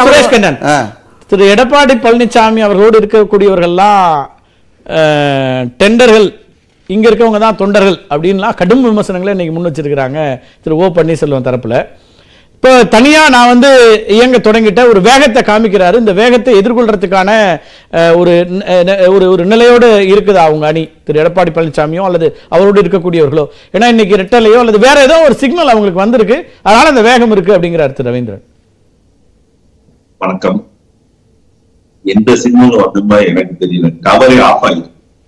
சுரேஷ் கண்ணன் ஆ. திரு எடப்பாடி பழனிசாமி அவர்களோடு இருக்கக்கூடியவர்கள்லாம் அஹ், டெண்டர்கள் இங்க இருக்கவங்க தான் தொண்டர்கள் அப்படின்லாம் கடும் விமர்சனங்களை இன்னைக்கு முன் வச்சிருக்கிறாங்க திரு ஓ பன்னீர்செல்வம் தரப்புல இப்போ தனியா நான் வந்து இயங்க தொடங்கிட்ட ஒரு வேகத்தை காமிக்கிறாரு இந்த வேகத்தை எதிர்கொள்றதுக்கான அஹ், ஒரு ந- ந- ஒரு ஒரு நிலையோடு இருக்குதா அவங்க அணி திரு எடப்பாடி பழனிசாமியோ அல்லது அவரோடு இருக்கக்கூடியவர்களோ ஏன்னா இன்னைக்கு ரெட்டலையோ அல்லது வேற ஏதோ ஒரு சிக்னல் அவங்களுக்கு வந்திருக்கு அதனால அந்த வேகம் இருக்கு அப்படிங்கிறார் திரு ரவீந்திரன் வணக்கம் எந்த சிக்னலும் வந்தமா எனக்கு தெரியல கவரே ஆஃப் ஆயிருக்கு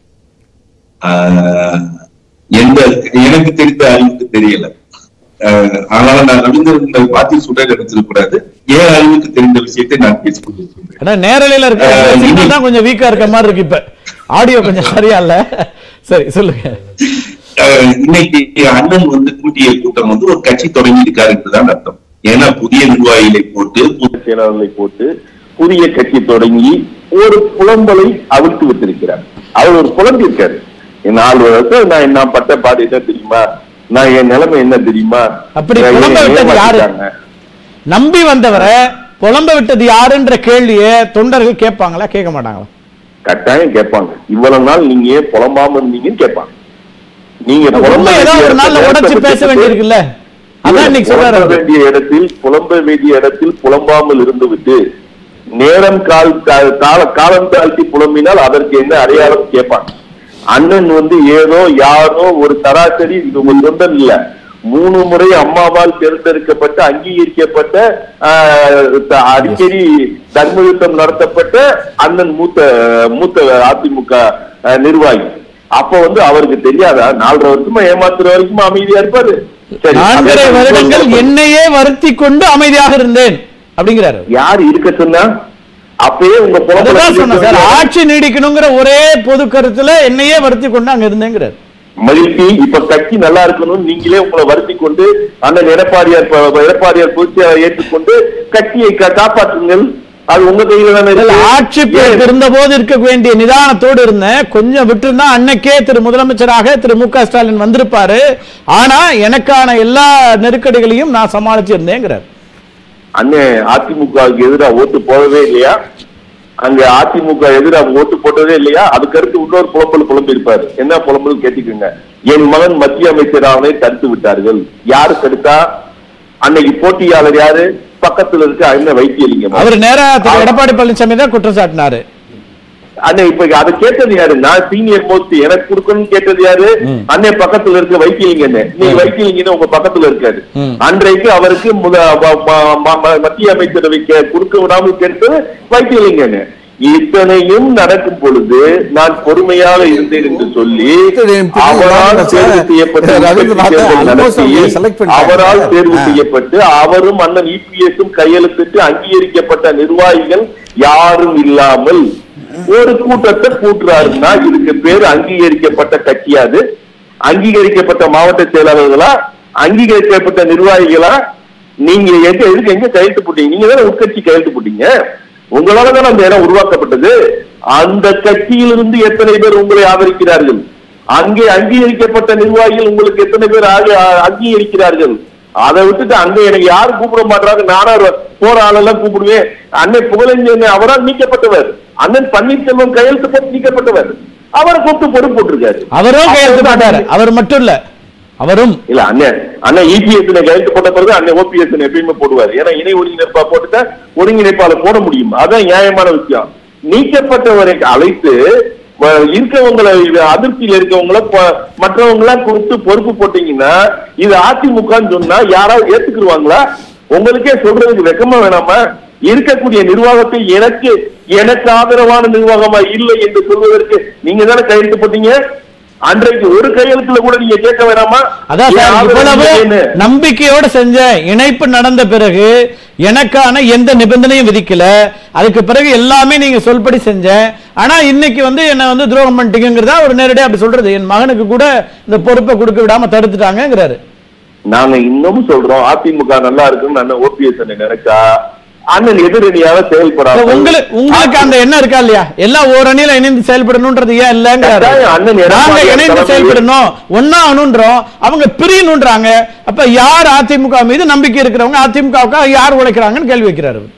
ஆஹ் எந்த எனக்கு தெரிந்த அறிவுக்கு தெரியல ஆஹ் அதனால நான் ரவீந்திரன் பார்த்து சுடர் எடுத்துக்க கூடாது என் அறிவுக்கு தெரிந்த விஷயத்தை நான் பேசிக் கொண்டிருக்கிறேன் ஆனா நேரலையில இருக்க அஹ் சிக்னல் இது- தான் கொஞ்சம் வீக்கா இருக்க மாதிரி இருக்கு இப்ப ஆடியோ கொஞ்சம் சரியா இல்ல சரி சொல்லுங்க ஆஹ் இன்னைக்கு அண்ணன் வந்து கூட்டிய கூட்டம் வந்து ஒரு கட்சி தொடங்கி இருக்காருன்றதுதான் அர்த்தம் ஏன்னா புதிய நிர்வாகிகளை போட்டு புதிய செயலாளர்களை போட்டு புதிய கட்சி தொடங்கி ஒரு புலம்பலை அவிழ்த்து விட்டிருக்கிறார் அவர் ஒரு புலம்பி இருக்காரு என் நாலு வருஷம் நான் என்ன பட்ட பாடு என்ன தெரியுமா நான் என் நிலைமை என்ன தெரியுமா அப்படி நான் புலம்ப என்னை விட்டது யாரு? ஏமாத்திட்டாங்க. நம்பி வந்தவரை புலம்ப விட்டது யாருன்ற கேள்வியை தொண்டர்கள் கேட்பாங்களா கேட்க மாட்டாங்களா கட்டாயம் கேட்பாங்க இவ்வளவு நாள் நீங்க ஏன் புலம்பாம இருந்தீங்கன்னு கேட்பாங்க நீங்க புலம்ப உண்மை ஏதோ வேண்டிய ஒரு நாள்ல இடத்துல உடைச்சு பேச விட்டுட்டு வேண்டியிருக்குல்ல அதான் இன்னைக்கு சொல்றாரு புலம்ப அவரு. வேண்டிய இடத்தில் புலம்ப வேண்டிய இடத்தில் புலம்பாமல் இருந்துவிட்டு நேரம் கால் கா- கால காலம் தாழ்த்தி புலம்பினால் அதற்கு என்ன அடையாளம் கேட்பாங்க அண்ணன் வந்து ஏதோ யாரோ ஒரு சராசரி இது உங்க சொந்தம் இல்ல மூணு முறை அம்மாவால் தேர்ந்தெடுக்கப்பட்ட அங்கீகரிக்கப்பட்ட ஆஹ், த- அடிக்கடி தர்ம யுத்தம் நடத்தப்பட்ட அண்ணன் மூத்த மூத்த அதிமுக ஆஹ், நிர்வாகி அப்ப வந்து அவருக்கு தெரியாதா நாலரை வருஷமா ஏமாத்துற வரைக்கும் அமைதியா இருப்பாரு சரி, நான்கரை அதே வருடங்கள் சொல்லுங்க. என்னையே வருத்தி கொண்டு அமைதியாக இருந்தேன் அப்படிங்கிறாரு யார் இருக்க சொன்னா அப்பயே உங்க புலம்பலை அதுதான் சொன்னேன் சார் சொல்லிட்டு ஆட்சி நீடிக்கணுங்கிற ஒரே பொது கருத்துல என்னையே வருத்தி கொண்டு அங்க இருந்தேங்கிறாரு மகிழ்ச்சி இப்ப கட்சி நல்லா இருக்கணும் நீங்களே உங்களை வருத்தி கொண்டு அண்ணன் எடப்பாடியார் ப- எடப்பாடியார் பொதுச்செயலாளர் ஏற்றுக்கொண்டு கட்சியை கா- காப்பாற்றுங்கள் அது உங்க கையில தானே இல்ல, இருக்கு. ஆட்சி பொறுப்பு இருந்த போது இருக்க வேண்டிய நிதானத்தோடு இருந்தேன் கொஞ்சம் விட்டுருந்தா அன்னைக்கே திரு முதலமைச்சராக திரு மு க ஸ்டாலின் வந்திருப்பாரு ஆனா எனக்கான எல்லா நெருக்கடிகளையும் நான் சமாளிச்சு இருந்தேங்கிறார் அண்ணன் அதிமுகவுக்கு எதிராக ஓட்டு போடவே இல்லையா அங்க அதிமுக எதிராக ஓட்டு போட்டதே இல்லையா அதுக்கு அடுத்து இன்னொரு புலம்பல் புலம்பி இருப்பாரு என்ன புலம்பல் கேட்டுக்கோங்க என் மகன் மத்திய அமைச்சரானதை தடுத்து விட்டார்கள் யாரு தடுத்தா அன்னைக்கு போட்டியாளர் யாரு பக்கத்துல இருக்க அண்ணன் வைத்தியலிங்கம் அவர் நேரா திரு எடப்பாடி பழனிசாமி தான் குற்றம் சாட்டினாரு அண்ணன் இப்ப அதை கேட்டது யாரு நான் சீனியர் மோஸ்ட் எனக்கு கொடுக்கணும்னு கேட்டது யாரு அண்ணன் பக்கத்துல இருக்க வைத்தியலிங்க நீ வைத்தியலிங்க உங்க பக்கத்துல இருக்காரு ம். அன்றைக்கு அவருக்கு முத- ம- ம- ம- ம- மத்திய அமைச்சரவைக்கு கொடுக்க விடாமல் கேட்டது வைத்தியலிங்கன்னு இத்தனையும் நடக்கும் பொழுது நான் பொறுமையாக இருந்தேன் என்று சொல்லி சரி, இப்ப நீங்க அவரால் பாருங்க தேர்வு சார். செய்யப்பட்ட ரவீந்திரநாத் தேர்தல் almost நடத்தி அவங்க select பண்ணிட்டாங்க. அவரால் தேர்வு ஆ. செய்யப்பட்டு அவரும் அண்ணன் இபிஎஸும் கையெழுத்திட்டு அங்கீகரிக்கப்பட்ட நிர்வாகிகள் யாரும் இல்லாமல் ஒரு கூட்டத்தை கூட்டுறாருன்னா இதுக்கு பேர் அங்கீகரிக்கப்பட்ட கட்சியாது அங்கீகரிக்கப்பட்ட மாவட்ட செயலாளர்களா அங்கீகரிக்கப்பட்ட நிர்வாகிகளா நீங்க எங்க எதுக்கு எங்க கையெழுத்து போட்டீங்க நீங்க தானே உட்கட்சி கையெழுத்து போட்டீங்க உங்களால தானே அந்த இடம் உருவாக்கப்பட்டது அந்த கட்சியிலிருந்து எத்தனை பேர் உங்களை ஆதரிக்கிறார்கள் அங்கே அங்கீகரிக்கப்பட்ட நிர்வாகிகள் உங்களுக்கு எத்தனை பேர் ஆக- அங்கீகரிக்கிறார்கள் அதை விட்டுட்டு அங்க எனக்கு யாரும் கூப்பிட மாட்டாங்க நானா ஒரு- போற ஆளெல்லாம் கூப்பிடுவேன் அண்ணன் புகழஞ்சன் அவரால் நீக்கப்பட்டவர் அண்ணன் பன்னீர்செல்வம் கையெழுத்து போட்டு நீக்கப்பட்டவர் அவரை கூப்பிட்டு பொறுப்பு போட்டிருக்காரு அவரும் கையெழுத்து போட்டாரு அவர் மட்டும் இல்ல அவரும் இல்ல அண்ணன் அண்ணன் இபிஎஸ் கையெழுத்து போட்ட பிறகு அண்ணன் ஓபிஎஸ் எப்பயுமே போடுவார் ஏன்னா இணை ஒருங்கிணைப்பா போட்டுட்டா ஒருங்கிணைப்பாளர் போட முடியும் அதான் நியாயமான விஷயம் நீக்கப்பட்டவரை அழைத்து வ- இருக்கவங்களை இது அதிருப்தியில இருக்கவங்கள ப- மற்றவங்களா கொடுத்து பொறுப்பு போட்டீங்கன்னா இது அதிமுகன்னு சொன்னா யாராவது ஏத்துக்குருவாங்களா உங்களுக்கே சொல்றதுக்கு வெக்கமா வேணாமா இருக்கக்கூடிய நிர்வாகத்தை எனக்கு எனக்கு ஆதரவான நிர்வாகமா இல்லை என்று சொல்வதற்கு நீங்க தானே கையெழுத்து போட்டீங்க அன்றைக்கு ஒரு கையெழுத்துல கூட நீங்க கேட்க வேணாமா அதான் என் சார் ஆதரவு இவ்வளவு இல்லைன்னு. நம்பிக்கையோட செஞ்ச இணைப்பு நடந்த பிறகு எனக்கான எந்த நிபந்தனையும் விதிக்கல அதுக்கு பிறகு எல்லாமே நீங்க சொல்படி செஞ்சேன் ஆனா இன்னைக்கு வந்து என்ன வந்து துரோகம் பண்ணிட்டீங்கிறதா ஒரு நேரடியா அப்படி சொல்றது என் மகனுக்கு கூட இந்த பொறுப்பை கொடுக்க விடாம தடுத்துட்டாங்கிறாரு நாங்க இன்னமும் சொல்றோம் அதிமுக நல்லா இருக்குன்னு அண்ணன் ஓபிஎஸ் நினைச்சா அண்ணன் எதிரணியாக செயல்படாம உங்களுக்கு உங்களுக்கு அந்த எண்ணம் இருக்கா இல்லையா எல்லாம் ஒரு அணியில இணைந்து செயல்படணும்ன்றது ஏன் இல்லங்கிறாரு கட்டாயம் அண்ணன் எடப்பாடி நாங்க இணைந்து தலைமையில் செயல்படணும் ஒன்னாகணும்ன்றோம் அவங்க பிரியணுன்றாங்க அப்ப யார் அதிமுக மீது நம்பிக்கை இருக்கிறவங்க அதிமுகவுக்கு யார் உழைக்கிறாங்கன்னு கேள்வி வைக்கிறாரு உண்மை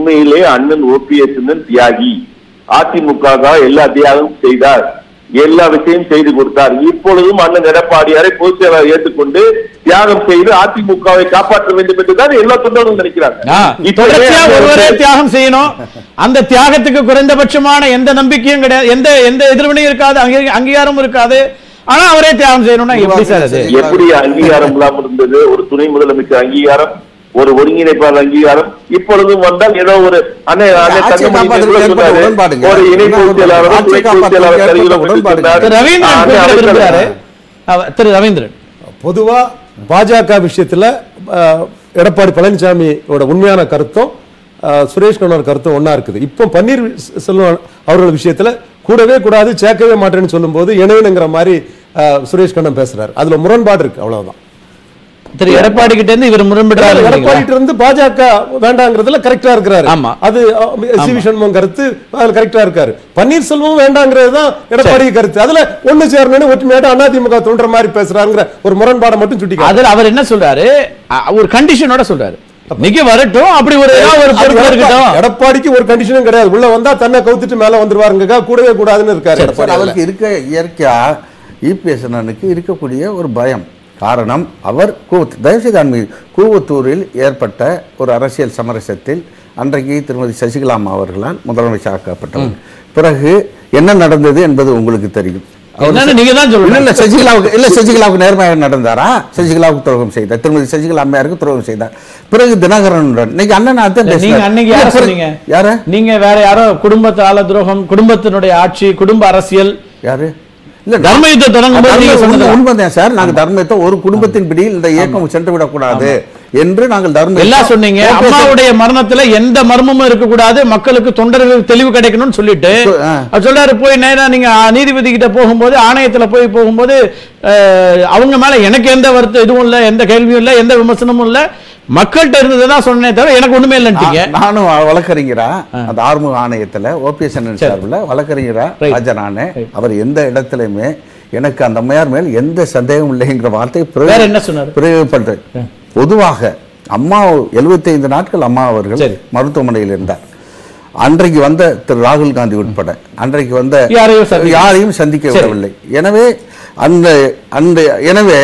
உண்மையிலே அண்ணன் ஓபிஎஸ் தியாகி அதிமுக எல்லா தியாகமும் செய்தார் எல்லா விஷயம் செய்து கொடுத்தார் இப்பொழுதும் அண்ணன் எடப்பாடியாரை பொதுச் செயலாளர் ஏற்றுக்கொண்டு தியாகம் செய்து அதிமுகவை காப்பாற்ற வேண்டும் என்று தான் எல்லா தொண்டர்களும் நினைக்கிறாங்க ஆ, இப்பவே தொடர்ச்சியா அந்த ஒருவரே ஒரு- தியாகம் செய்யணும் அந்த தியாகத்துக்கு குறைந்தபட்சமான எந்த நம்பிக்கையும் கிடையாது எந்த எந்த எதிர்வினையும் இருக்காது அங்கீ- அங்கீகாரமும் இருக்காது ஆனா அவரே தியாகம் செய்யணும்னா எப்படி சார் அது எப்படி அங்கீகாரம் இல்லாமல் இருந்தது ஒரு துணை முதலமைச்சர் அங்கீகாரம் ஒரு ஒருங்கிணைப்பாளர் அங்கீகாரம் இப்பொழுதும் வந்தால் ஏதோ ஒரு அண்ணன் அண்ணன் ஆட்சியை தங்கமணி காப்பாற்றுவதற்கு கூட ஏற்பட்ட சொன்னாரு. உடன்பாடுங்க. ஒரு இணை என்ன பொதுச் செயலாளரும் ஆட்சியை துணை பொதுச் செயலாளர் காப்பாற்றுவதற்கு கையில ஏற்பட்ட உடன்பாடுங்க. திரு ரவீந்திரன் அண்ணன் குறிப்பிட அமைச்சர் விரும்புகிறாரு அவ- திரு ரவீந்திரன் பொதுவா பாஜக விஷயத்துல அஹ், எடப்பாடி பழனிசாமியோட உண்மையான கருத்தும் அஹ், சுரேஷ் கண்ணோட கருத்தும் ஒண்ணா இருக்குது இப்போ பன்னீர் செல்வம் அவர்கள் விஷயத்துல கூடவே கூடாது சேர்க்கவே மாட்டேன்னு சொல்லும்போது இணையனுங்கிற மாதிரி அஹ், சுரேஷ் கண்ணன் பேசுறாரு அதுல முரண்பாடு இருக்கு அவ்வளவுதான் திரு எடப்பாடி கிட்ட இருந்து இவர் முரண்பட்டாரு எடப்பாடிட்டு இருந்து பாஜக வேண்டாங்கிறதுல கரெக்டா இருக்கிறாரு ஆமா. அது சி வி சண்முகம் கருத்து அதுல கரெக்டா இருக்காரு பன்னீர்செல்வம் வேண்டாங்கிறது தான் எடப்பாடி கருத்து அதுல ஒண்ணு சேரணும்னு ஒற்றுமையாட்ட அதிமுக தோன்ற மாதிரி பேசுறாங்கிற ஒரு முரண்பாடை மட்டும் சுட்டி அதுல அவர் என்ன சொல்றாரு அ- ஒரு கண்டிஷனோட சொல்றாரு இன்னைக்கு வரட்டும் அப்படி ஒரு ஏதாவது ஒரு பொறுப்பு இருக்கட்டும் எடப்பாடிக்கு ஒரு கண்டிஷனும் கிடையாது உள்ள வந்தா தன்னை கவுத்துட்டு மேல வந்துருவாருங்க கூடவே கூடாதுன்னு இருக்காரு சார், எடப்பாடி அதுல. அவருக்கு இருக்க இயற்கையா இபிஎஸ் அண்ணனுக்கு இருக்கக்கூடிய ஒரு பயம் காரணம் அவர் கூவத் தயவுசெய்து அண்மையில் கூவத்தூரில் ஏற்பட்ட ஒரு அரசியல் சமரசத்தில் அன்றைக்கு திருமதி சசிகலா அம்மா அவர்களால் முதலமைச்சர் ஆக்கப்பட்டவர் பிறகு என்ன நடந்தது என்பது உங்களுக்கு தெரியும் அவர் என்னன்னு நீங்க தான் இல்ல சொல்லணும் இல்ல சசிகலாவுக்கு இல்ல சசிகலாவுக்கு நேர்மையாக நடந்தாரா சசிகலாவுக்கு துரோகம் செய்தார் திருமதி சசிகலா அம்மையாருக்கு துரோகம் செய்தார் பிறகு தினகரனுடன் இன்னைக்கு அண்ணன் அதான் நீங்க பேசினார். அன்னைக்கு யார இல்ல, பிறகு- சொன்னீங்க யாரு நீங்க வேற யாரோ குடும்பத்தால துரோகம் குடும்பத்தினுடைய ஆட்சி குடும்ப அரசியல் யாரு இல்ல தர்ம யுத்தம் தொடங்கும் போது நீங்க தர்ம சொன்னது உண்மை- உண்மைதான் சார் நாங்க தர்மத்தை ஒரு குடும்பத்தின் பிடியில் இந்த இயக்கம் சென்று விடக்கூடாது என்று நாங்கள் தர்ம எல்லாம் சொன்னீங்க அம்மாவுடைய மரணத்துல எந்த மர்மமும் இருக்க கூடாது மக்களுக்கு தொண்டர்களுக்கு தெளிவு கிடைக்கணும்னு சொல்லிட்டு ஆ. அவர் சொல்றாரு போய் நேரா நீங்க ஆ, நீதிபதி கிட்ட போகும்போது ஆணையத்துல போய் போகும்போது அஹ், அவங்க மேல எனக்கு எந்த வருத்தம் இதுவும் இல்ல எந்த கேள்வியும் இல்ல எந்த விமர்சனமும் இல்ல மக்கள்கிட்ட இருந்ததுதான் சொன்னே தவிர எனக்கு ஒண்ணுமே இல்லைன்ட்டீங்க நா- நானும் வழக்கறிஞரா அந்த ஆறுமுக ஆணையத்துல ஓபிஎஸ் சார்பில் வழக்கறிஞரா Right. ஆஜரானேன் அவர் எந்த இடத்துலயுமே எனக்கு அந்த அம்மையார் மேல் எந்த சந்தேகம் இல்லைங்கிற வார்த்தை வேற என்ன சொன்னாரு? பிரயோகப்பட்டது பொதுவாக அம்மா 75 நாட்கள் அம்மா அவர்கள் சரி. மருத்துவமனையில் இருந்தார் அன்றைக்கு வந்த திரு ராகுல் காந்தி உட்பட அன்றைக்கு வந்த யாரையும் சந்திக்க- யாரையும் சந்திக்க சரி. விடவில்லை எனவே அந்த அந்த எனவே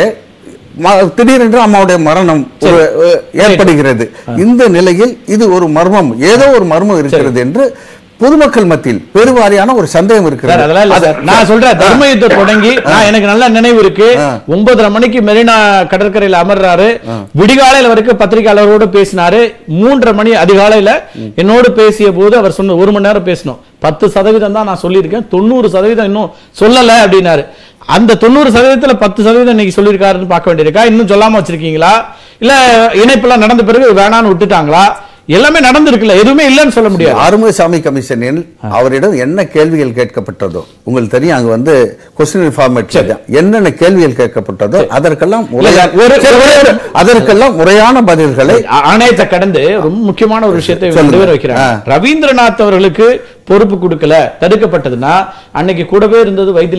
ம- திடீரென்று அம்மாவுடைய மரணம் ஒரு அஹ், ஏற்படுகிறது இந்த நிலையில் இது ஒரு மர்மம் ஏதோ ஒரு மர்மம் இருக்கிறது என்று பொதுமக்கள் மத்தியில் பெருவாரியான ஒரு சந்தேகம் சார் இருக்கிறது அதெல்லாம் இல்ல அது- சார் நான் சொல்றேன் தர்ம யுத்தம் தொடங்கி நான் எனக்கு நல்ல நினைவு இருக்கு ஆ. ஒன்பதரை மணிக்கு மெரினா கடற்கரையில அமர்றாரு விடிகாலையில வரைக்கும் பத்திரிகையாளரோடு பேசினாரு மூன்றரை மணி அதிகாலையில என்னோடு பேசிய போது அவர் சொன்ன ஒரு மணி நேரம் பேசணும் பத்து சதவீதம் தான் நான் சொல்லியிருக்கேன் தொண்ணூறு சதவீதம் இன்னும் சொல்லல அப்படின்னாரு அந்த தொண்ணூறு சதவீதத்துல பத்து சதவீதம் இன்னைக்கு சொல்லியிருக்காருன்னு பார்க்க வேண்டியிருக்கா இன்னும் சொல்லாம வச்சிருக்கீங்களா இல்ல இணைப்பெல்லாம் நடந்த பிறகு வேணான்னு விட்டுட்டாங்களா எல்லாமே நடந்திருக்குல்ல எதுவுமே இல்லைன்னு சொல்ல முடியாது ஆறுமுகசாமி கமிஷனில் அவரிடம் என்ன கேள்விகள் கேட்கப்பட்டதோ உங்களுக்கு தெரியும் அங்க வந்து கொஸ்டின் ஃபார்மேட் என்னென்ன கேள்விகள் கேட்கப்பட்டதோ அதற்கெல்லாம் முறையான ஒரு- சரி, ஒரே ஒரு- அதற்கெல்லாம் முறையான பதில்களை ஆ- ஆணையத்தை கடந்து ரொம்ப முக்கியமான ஒரு விஷயத்தை இவங்க சொல்லுங்க. ரெண்டு பேரும் வைக்கிறாங்க ஆ. ரவீந்திரநாத் அவர்களுக்கு பொறுப்பு கொடுக்கல தடுக்கப்பட்டதுன்னா அன்னைக்கு கூடவே இருந்தது வைத்திய